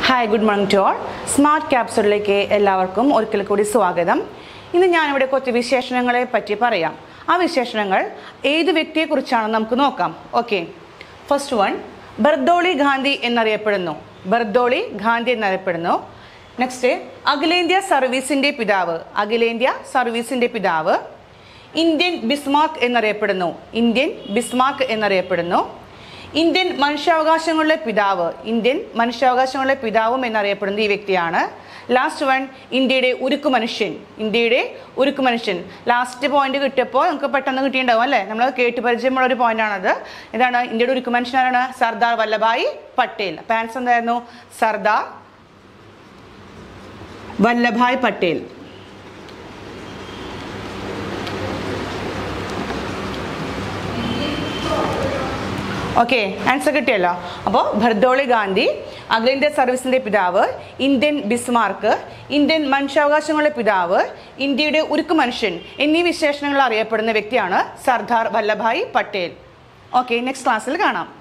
hi good morning to all smart ക്യാപ്സുകളിലേക്ക് എല്ലാവർക്കും ഒരിക്കൽ കൂടി സ്വാഗതം ഇന്ന് ഞാനിവിടെ കുറച്ച് വിശേഷണങ്ങളെ പറ്റി പറയാം ആ വിശേഷണങ്ങൾ ഏത് വ്യക്തിയെക്കുറിച്ചാണെന്ന് നമുക്ക് നോക്കാം okay first one Bardoli Gandhi എന്നറിയപ്പെടുന്നു ബർദോളി ഗാന്ധി എന്നറിയപ്പെടുന്നു നെക്സ്റ്റ് അഖിലേന്ത്യാ സർവീസിൻ്റെ പിതാവ് അഖിലേന്ത്യാ സർവീസിൻ്റെ പിതാവ് ഇന്ത്യൻ ബിസ്മാർക്ക് എന്നറിയപ്പെടുന്നു ഇന്ത്യൻ ബിസ്മാർക്ക് എന്നറിയപ്പെടുന്നു ഇന്ത്യൻ മനുഷ്യാവകാശങ്ങളുടെ പിതാവ് ഇന്ത്യൻ മനുഷ്യാവകാശങ്ങളുടെ പിതാവും എന്നറിയപ്പെടുന്ന ഈ വ്യക്തിയാണ് ലാസ്റ്റ് വൺ ഇന്ത്യയുടെ ഉരുക്കു മനുഷ്യൻ ഇന്ത്യയുടെ ഉരുക്കു മനുഷ്യൻ ലാസ്റ്റ് പോയിന്റ് കിട്ടിയപ്പോൾ നമുക്ക് പെട്ടെന്ന് കിട്ടിയിട്ടുണ്ടാവും അല്ലേ നമ്മൾ കേട്ട് പരിചയമുള്ള ഒരു പോയിന്റാണത് ഇതാണ് ഇന്ത്യയുടെ ഉരുക്കു മനുഷ്യനാണ് സർദാർ വല്ലഭായ് പട്ടേൽ അപ്പം ആൻസർ എന്തായിരുന്നു സർദാർ വല്ലഭായ് പട്ടേൽ ഓക്കെ ആൻസർ കിട്ടിയല്ലോ അപ്പോൾ ഭർദോളി ഗാന്ധി അഖിലേന്ത്യാ സർവീസിന്റെ പിതാവ് ഇന്ത്യൻ ബിസ്മാർക്ക് ഇന്ത്യൻ മനുഷ്യാവകാശങ്ങളുടെ പിതാവ് ഇന്ത്യയുടെ ഉരുക്കു മനുഷ്യൻ എന്നീ വിശേഷണങ്ങൾ അറിയപ്പെടുന്ന വ്യക്തിയാണ് സർദാർ വല്ലഭായ് പട്ടേൽ ഓക്കെ നെക്സ്റ്റ് ക്ലാസ്സിൽ കാണാം